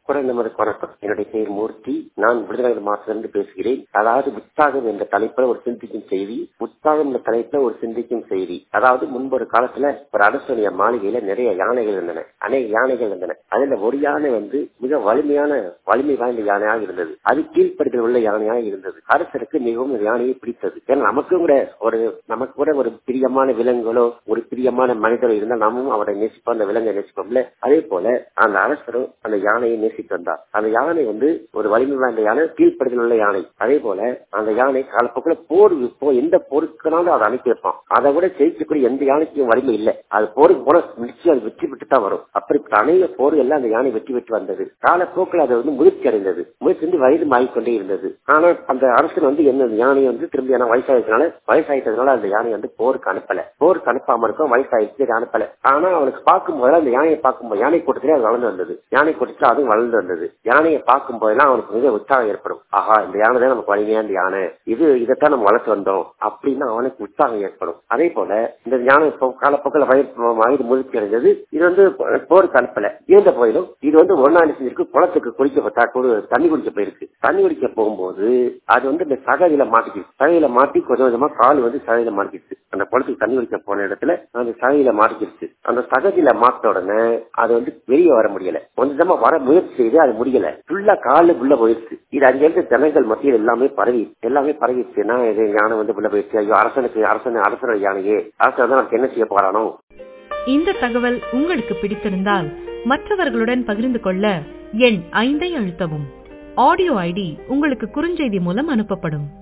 குரல் நமதுக்கு வணக்கம் என்னுடைய பெயர் மூர்த்தி நான் விருதுநகர் மாவட்டத்திலிருந்து பேசுகிறேன் அதாவது உற்சாகம் என்ற தலைப்புல ஒரு சிந்திக்கும் செய்தி உற்சாகம் என்ற தலைப்புல ஒரு சிந்திக்கும் செய்தி அதாவது முன்பு ஒரு காலத்துல ஒரு அரசுடைய மாளிகையில நிறைய யானைகள் இருந்தன அநேக யானைகள் இருந்தன அதுல ஒரு யானை வந்து மிக வலிமையான வலிமை வாய்ந்த யானையாக இருந்தது அது கீழ்ப்படுத்தல் உள்ள யானையாக இருந்தது அரசருக்கு மிகவும் இந்த யானையை பிடித்தது ஏன்னா நமக்கும் கூட ஒரு நமக்கு கூட ஒரு பிரியமான விலங்குகளோ ஒரு பிரியமான மனிதரோ இருந்தால் நாமும் அவரை நேசிப்போம் அந்த விலங்கை நேசிப்போம்ல அதே போல அந்த அரசரும் அந்த யானையை நேசித்து வந்தார் அந்த யானை வந்து ஒரு வலிமை வாய்ந்த யானை கீழ்ப்படுதல் உள்ள யானை அதே போல அந்த யானை காலப்போக்கில் போர் போ- எந்த போருக்குனாலும் அதை அனுப்பி வைப்பான் அதை விட ஜெயிக்கக்கூடிய எந்த யானைக்கும் வலிமை இல்லை அது போருக்கு போல நிச்சயம் அது வெற்றி பெற்று தான் வரும் அப்படிப்பட்ட அநேக போர் எல்லாம் அந்த யானை வெற்றி பெற்று வந்தது காலப்போக்கில் அது வந்து முதிர்ச்சி அடைந்தது முதிர்ச்சி வந்து வயது மாறிக்கொண்டே இருந்தது ஆனா அந்த அரசன் வந்து என்ன அந்த யானையை வந்து திரும்பி ஏன்னா வயசாயிட்டதுனால வயசாயிட்டதுனால அந்த யானை வந்து போருக்கு அனுப்பல போருக்கு அனுப்பாம இருக்கும் வயசாயிடுச்சு அதை அனுப்பல ஆனா அவனுக்கு பார்க்கும்போது அந்த யானையை பார்க்கும்போது யானை கூட்டத்திலே அது வளர்ந்து வந்தது யானை கூட்டத்தில் அதுவும் வளர்ந்து வந்தது யானையை பார்க்கும் போதெல்லாம் அவனுக்கு மிக உற்சாகம் ஏற்படும் ஆஹா இந்த யானை தான் நமக்கு வலிமையான யானை இது இதைத்தான் நம்ம வளர்த்து வந்தோம் அப்படின்னு அவனுக்கு உற்சாகம் ஏற்படும் அதே போல இந்த யானை இப்போ காலப்போக்கில் வயது வயது முதிர்ச்சி அடைந்தது இது வந்து போருக்கு அனுப்பல இருந்த போதிலும் இது வந்து ஒரு நாள் செஞ்சிருக்கு குளத்துக்கு குளிக்க பார்த்தா கூட தண்ணி குடிக்க போயிருக்கு தண்ணி குடிக்க போகும்போது அது வந்து இந்த சகதியில மாட்டிக்கிச்சு சகையில மாட்டி கொஞ்சம் கொஞ்சமா கால் வந்து சகையில மாட்டிக்கிச்சு அந்த குளத்துக்கு தண்ணி குடிக்க போன இடத்துல அந்த சகையில மாட்டிக்கிடுச்சு அந்த சகதியில மாட்ட உடனே அது வந்து வெளியே வர முடியல கொஞ்சமா வர முயற்சி செய்து அது முடியல ஃபுல்லா காலு உள்ள போயிடுச்சு இது அங்கிருந்து ஜனங்கள் மத்தியில் எல்லாமே பரவி எல்லாமே பரவிடுச்சுன்னா இது யானை வந்து உள்ள போயிடுச்சு ஐயோ அரசனுக்கு அரசன் அரசன யானையே அரசன் தான் நமக்கு என்ன செய்ய போறானோ இந்த தகவல் உங்களுக்கு பிடித்திருந்தால் மற்றவர்களுடன் பகிர்ந்து கொள்ள எண் ஐந்தை அழுத்தவும் ஆடியோ ஐடி உங்களுக்கு குறுஞ்செய்தி மூலம் அனுப்பப்படும்